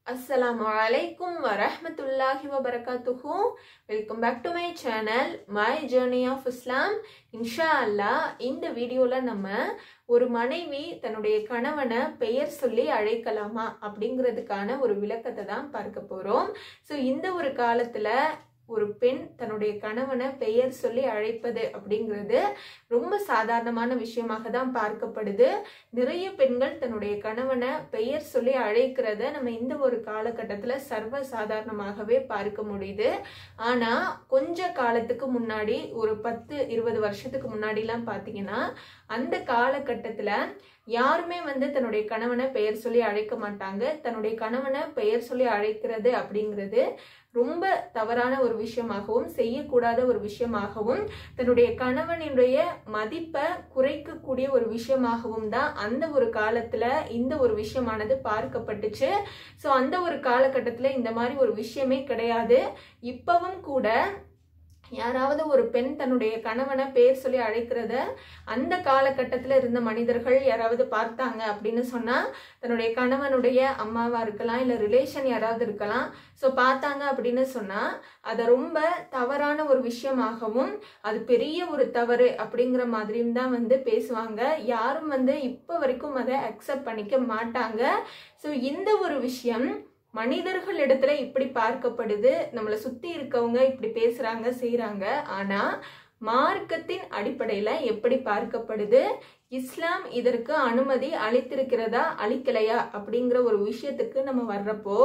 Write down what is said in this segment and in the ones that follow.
அஸ்ஸலாமு அலைக்கும் வரஹ்மத்துல்லாஹி வபரகாத்துஹு welcome back to my channel my journey of Islam இன்ஷா அல்லாஹ் இந்த வீடியோவில் நம்ம ஒரு மனைவி தன்னுடைய கணவனை பெயர் சொல்லி அழைக்கலாமா அப்படிங்கிறதுக்கான ஒரு விளக்கத்தை தான் பார்க்க போகிறோம் ஸோ இந்த ஒரு காலத்தில் ஒரு பெண் தன்னுடைய கணவனை பெயர் சொல்லி அழைப்பது அப்படிங்கிறது ரொம்ப சாதாரணமான விஷயமாக தான் பார்க்கப்படுது நிறைய பெண்கள் தன்னுடைய கணவனை பெயர் சொல்லி அழைக்கிறத நம்ம இந்த ஒரு காலகட்டத்தில் சர்வ சாதாரணமாகவே பார்க்க முடியுது ஆனால் கொஞ்ச காலத்துக்கு முன்னாடி ஒரு பத்து இருபது வருஷத்துக்கு முன்னாடிலாம் பார்த்தீங்கன்னா அந்த காலகட்டத்தில் யாருமே வந்து தன்னுடைய கணவனை பெயர் சொல்லி அழைக்க மாட்டாங்க தன்னுடைய கணவனை பெயர் சொல்லி அழைக்கிறது அப்படிங்கிறது ரொம்ப தவறான ஒரு விஷயமாகவும் செய்யக்கூடாத ஒரு விஷயமாகவும் தன்னுடைய கணவனுடைய மதிப்பை குறைக்கக்கூடிய ஒரு விஷயமாகவும் தான் அந்த ஒரு காலத்துல இந்த ஒரு விஷயமானது பார்க்கப்பட்டுச்சு ஸோ அந்த ஒரு காலகட்டத்தில் இந்த மாதிரி ஒரு விஷயமே கிடையாது இப்பவும் கூட யாராவது ஒரு பெண் தன்னுடைய கணவனை பேர் சொல்லி அழைக்கிறத அந்த காலகட்டத்தில் இருந்த மனிதர்கள் யாராவது பார்த்தாங்க அப்படின்னு சொன்னால் தன்னுடைய கணவனுடைய அம்மாவாக இருக்கலாம் இல்லை ரிலேஷன் யாராவது இருக்கலாம் ஸோ பார்த்தாங்க அப்படின்னு சொன்னால் அதை ரொம்ப தவறான ஒரு விஷயமாகவும் அது பெரிய ஒரு தவறு அப்படிங்கிற மாதிரியும் தான் வந்து பேசுவாங்க யாரும் வந்து இப்போ வரைக்கும் அதை அக்செப்ட் பண்ணிக்க மாட்டாங்க ஸோ இந்த ஒரு விஷயம் மனிதர்கள் இடத்துல இப்படி பார்க்கப்படுது நம்மளை சுத்தி இருக்கவங்க இப்படி பேசுறாங்க செய்யறாங்க ஆனா மார்க்கத்தின் அடிப்படையில எப்படி பார்க்கப்படுது இஸ்லாம் இதற்கு அனுமதி அளித்திருக்கிறதா அளிக்கலையா அப்படிங்கிற ஒரு விஷயத்துக்கு நம்ம வர்றப்போ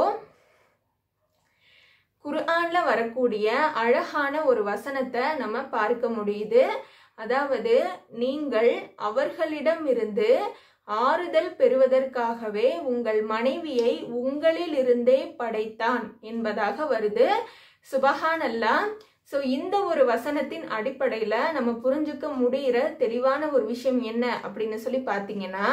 குர்ஆன்ல வரக்கூடிய அழகான ஒரு வசனத்தை நம்ம பார்க்க முடியுது அதாவது நீங்கள் அவர்களிடம் இருந்து ஆறுதல் பெறுவதற்காகவே உங்கள் மனைவியை உங்களில் இருந்தே படைத்தான் என்பதாக வருது சுபஹான் அல்லா ஸோ இந்த ஒரு வசனத்தின் அடிப்படையில் நம்ம புரிஞ்சுக்க முடிகிற தெளிவான ஒரு விஷயம் என்ன அப்படின்னு சொல்லி பார்த்தீங்கன்னா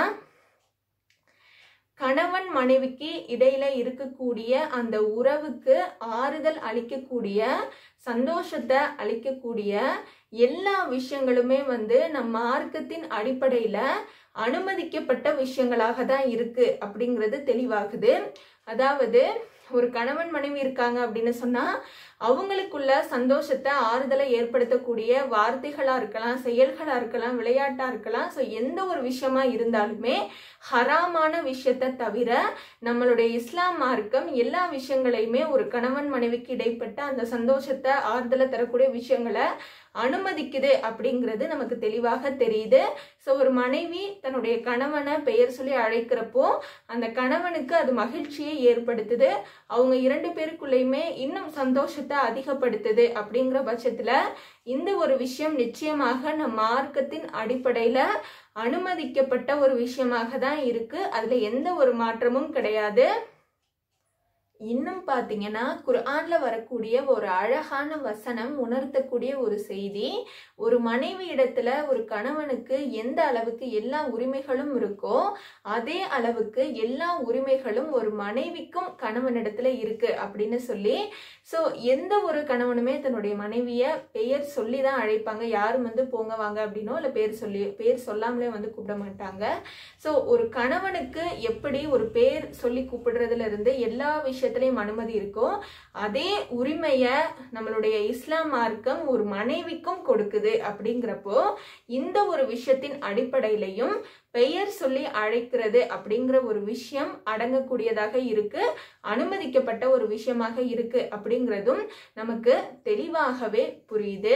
கணவன் மனைவிக்கு இடையில இருக்கக்கூடிய அந்த உறவுக்கு ஆறுதல் அளிக்கக்கூடிய சந்தோஷத்தை அளிக்கக்கூடிய எல்லா விஷயங்களுமே வந்து நம் மார்க்கத்தின் அடிப்படையில அனுமதிக்கப்பட்ட விஷயங்களாக தான் இருக்கு அப்படிங்கிறது தெளிவாகுது அதாவது ஒரு கணவன் மனைவி இருக்காங்க அப்படின்னு சொன்னா அவங்களுக்குள்ள சந்தோஷத்தை ஆறுதலை ஏற்படுத்தக்கூடிய வார்த்தைகளா இருக்கலாம் செயல்களா இருக்கலாம் விளையாட்டா இருக்கலாம் ஸோ எந்த ஒரு விஷயமா இருந்தாலுமே ஹராமான விஷயத்தை தவிர நம்மளுடைய இஸ்லாம் மார்க்கம் எல்லா விஷயங்களையுமே ஒரு கணவன் மனைவிக்கு இடைப்பட்ட அந்த சந்தோஷத்தை ஆறுதலை தரக்கூடிய விஷயங்களை அனுமதிக்குது அப்படிங்கிறது நமக்கு தெளிவாக தெரியுது ஸோ ஒரு மனைவி தன்னுடைய கணவனை பெயர் சொல்லி அழைக்கிறப்போ அந்த கணவனுக்கு அது மகிழ்ச்சியை ஏற்படுத்துது அவங்க இரண்டு பேருக்குள்ளேயுமே இன்னும் சந்தோஷத்தை அதிகப்படுத்துது அப்படிங்கிற பட்சத்தில் இந்த ஒரு விஷயம் நிச்சயமாக நம் மார்க்கத்தின் அடிப்படையில் அனுமதிக்கப்பட்ட ஒரு விஷயமாக தான் இருக்கு அதுல எந்த ஒரு மாற்றமும் கிடையாது இன்னும் பார்த்தீங்கன்னா குர்ஆன்ல வரக்கூடிய ஒரு அழகான வசனம் உணர்த்தக்கூடிய ஒரு செய்தி ஒரு மனைவி இடத்துல ஒரு கணவனுக்கு எந்த அளவுக்கு எல்லா உரிமைகளும் இருக்கோ அதே அளவுக்கு எல்லா உரிமைகளும் ஒரு மனைவிக்கும் கணவனிடத்துல இருக்கு அப்படின்னு சொல்லி ஸோ எந்த ஒரு கணவனுமே தன்னுடைய மனைவிய பெயர் சொல்லி தான் அழைப்பாங்க யாரும் வந்து போங்க வாங்க அப்படின்னோ இல்லை பேர் சொல்லி பேர் சொல்லாமலே வந்து கூப்பிட மாட்டாங்க ஸோ ஒரு கணவனுக்கு எப்படி ஒரு பேர் சொல்லி கூப்பிடுறதுல இருந்து எல்லா விஷயத்திலையும் அனுமதி இருக்கோ அதே உரிமையை நம்மளுடைய இஸ்லாம் மார்க்கம் ஒரு மனைவிக்கும் கொடுக்குது அப்படிங்கிறப்போ இந்த ஒரு விஷயத்தின் அடிப்படையிலையும் பெயர் சொல்லி அழைக்கிறது அப்படிங்கிற ஒரு விஷயம் அடங்கக்கூடியதாக இருக்கு அனுமதிக்கப்பட்ட ஒரு விஷயமாக இருக்கு அப்படிங்கிறதும் நமக்கு தெளிவாகவே புரியுது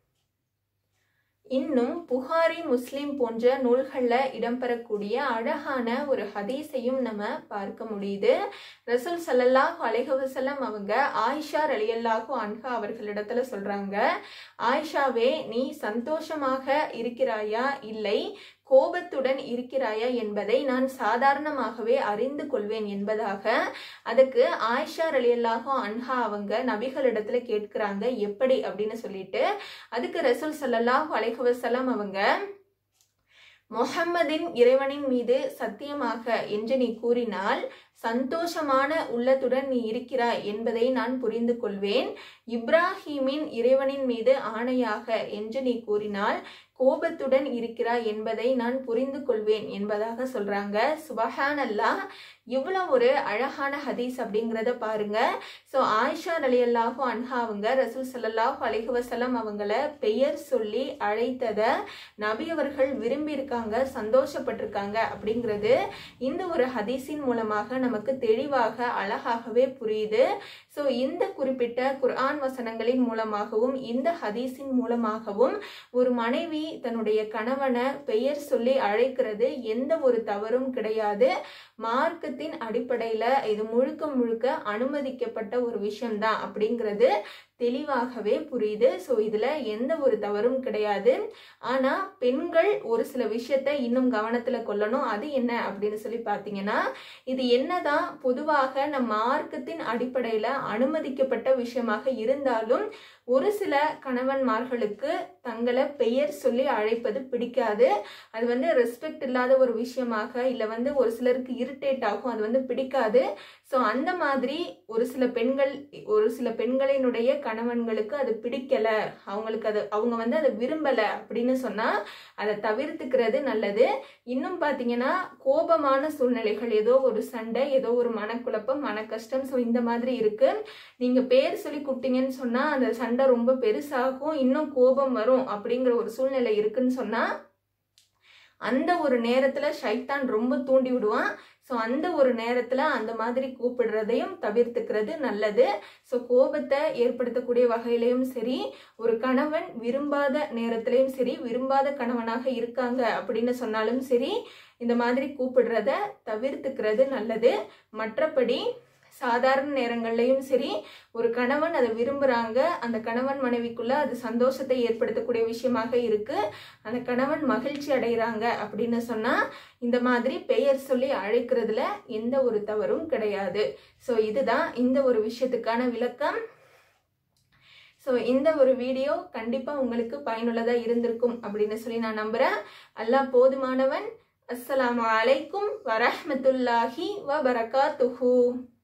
இன்னும் புகாரி முஸ்லிம் போன்ற நூல்களில் இடம்பெறக்கூடிய அழகான ஒரு ஹதீஸையும் நம்ம பார்க்க முடியுது ரசூல் சல்லல்லாஹ் அலைஹவசல்லம் அவங்க ஆயிஷா ரலியல்லாஹு அன்ஹா அவர்களிடத்துல சொல்றாங்க ஆயிஷாவே நீ சந்தோஷமாக இருக்கிறாயா இல்லை கோபத்துடன் இருக்கிறாயா என்பதை நான் சாதாரணமாகவே அறிந்து கொள்வேன் என்பதாக அதுக்கு ஆயிஷா ரலியல்லாஹோ அன்ஹா அவங்க நபிகளிடத்துல கேட்கிறாங்க எப்படி அப்படின்னு சொல்லிட்டு அதுக்கு ரசூல் சல்லல்லாஹு அலைஹவசல்லாம் அவங்க முஹம்மதின் இறைவனின் மீது சத்தியமாக என்று நீ கூறினால் சந்தோஷமான உள்ளத்துடன் நீ இருக்கிறாய் என்பதை நான் புரிந்து கொள்வேன் இப்ராஹீமின் இறைவனின் மீது ஆணையாக என்று நீ கூறினால் கோபத்துடன் இருக்கிறாய் என்பதை நான் புரிந்து கொள்வேன் என்பதாக சொல்றாங்க சுபஹான் அல்லாஹ் இவ்வளோ ஒரு அழகான ஹதீஸ் அப்படிங்கிறத பாருங்க ஸோ ஆயிஷா அலி அல்லாஹு அன்ஹா அவங்க ரசூல் சல்லாஹூ அலைஹி வஸல்லம் அவங்கள பெயர் சொல்லி அழைத்ததை நபி அவர்கள் விரும்பியிருக்காங்க சந்தோஷப்பட்டிருக்காங்க அப்படிங்கிறது இந்த ஒரு ஹதீஸின் மூலமாக நமக்கு தெளிவாக அழகாகவே புரியுது ஸோ இந்த குறிப்பிட்ட குர்ஆன் வசனங்களின் மூலமாகவும் இந்த ஹதீஸின் மூலமாகவும் ஒரு மனைவி தன்னுடைய கணவனை பெயர் சொல்லி அழைக்கிறது எந்த ஒரு தவறும் கிடையாது மார்க்கத்தின் அடிப்படையில் இது முழுக்க முழுக்க அனுமதிக்கப்பட்ட ஒரு விஷயம்தான் அப்படிங்கிறது தெளிவாகவே புரியுது ஸோ இதில் எந்த ஒரு தவறும் கிடையாது ஆனால் பெண்கள் ஒரு சில விஷயத்த இன்னும் கவனத்தில் கொள்ளணும் அது என்ன அப்படின்னு சொல்லி பார்த்தீங்கன்னா இது என்னதான் பொதுவாக நம் மார்க்கத்தின் அடிப்படையில் அனுமதிக்கப்பட்ட விஷயமாக இருந்தாலும் ஒரு சில கணவன்மார்களுக்கு தங்களை பெயர் சொல்லி அழைப்பது பிடிக்காது அது வந்து ரெஸ்பெக்ட் இல்லாத ஒரு விஷயமாக இல்லை வந்து ஒரு சிலருக்கு இரிட்டேட் ஆகும் அது வந்து பிடிக்காது ஸோ அந்த மாதிரி ஒரு சில பெண்கள் ஒரு சில பெண்களினுடைய கணவன்களுக்கு அது பிடிக்கல அவங்களுக்கு அது அவங்க வந்து அதை விரும்பல அப்படின்னு சொன்னா அதை தவிர்த்துக்கிறது நல்லது இன்னும் பார்த்தீங்கன்னா கோபமான சூழ்நிலைகள் ஏதோ ஒரு சண்டை ஏதோ ஒரு மனக்குழப்பம் மன கஷ்டம் ஸோ இந்த மாதிரி இருக்கு நீங்க பேர் சொல்லி கூப்பிட்டீங்கன்னு சொன்னா அந்த சண்டை ரொம்ப பெருசாகும் இன்னும் கோபம் வரும் அப்படிங்கிற ஒரு சூழ்நிலை இருக்குன்னு சொன்னா அந்த ஒரு நேரத்துல ஷைத்தான் ரொம்ப தூண்டி விடுவான் ஸோ அந்த ஒரு நேரத்தில் அந்த மாதிரி கூப்பிடுறதையும் தவிர்த்துக்கிறது நல்லது ஸோ கோபத்தை ஏற்படுத்தக்கூடிய வகையிலையும் சரி ஒரு கணவன் விரும்பாத நேரத்திலையும் சரி விரும்பாத கணவனாக இருக்காங்க அப்படின்னு சொன்னாலும் சரி இந்த மாதிரி கூப்பிடுறத தவிர்த்துக்கிறது நல்லது மற்றபடி சாதாரண நேரங்கள்லையும் சரி ஒரு கணவன் அதை விரும்புகிறாங்க அந்த கணவன் மனைவிக்குள்ள அது சந்தோஷத்தை ஏற்படுத்தக்கூடிய விஷயமாக இருக்கு அந்த கணவன் மகிழ்ச்சி அடைகிறாங்க அப்படின்னு சொன்னால் இந்த மாதிரி பெயர் சொல்லி அழைக்கிறதுல எந்த ஒரு தவறும் கிடையாது ஸோ இதுதான் இந்த ஒரு விஷயத்துக்கான விளக்கம் ஸோ இந்த ஒரு வீடியோ கண்டிப்பாக உங்களுக்கு பயனுள்ளதாக இருந்திருக்கும் அப்படின்னு சொல்லி நான் நம்புகிறேன் அல்லாஹ் போதுமானவன் அஸ்ஸலாமு அலைக்கும் வரஹ்மத்துல்லாஹி வ பரகாத்துஹு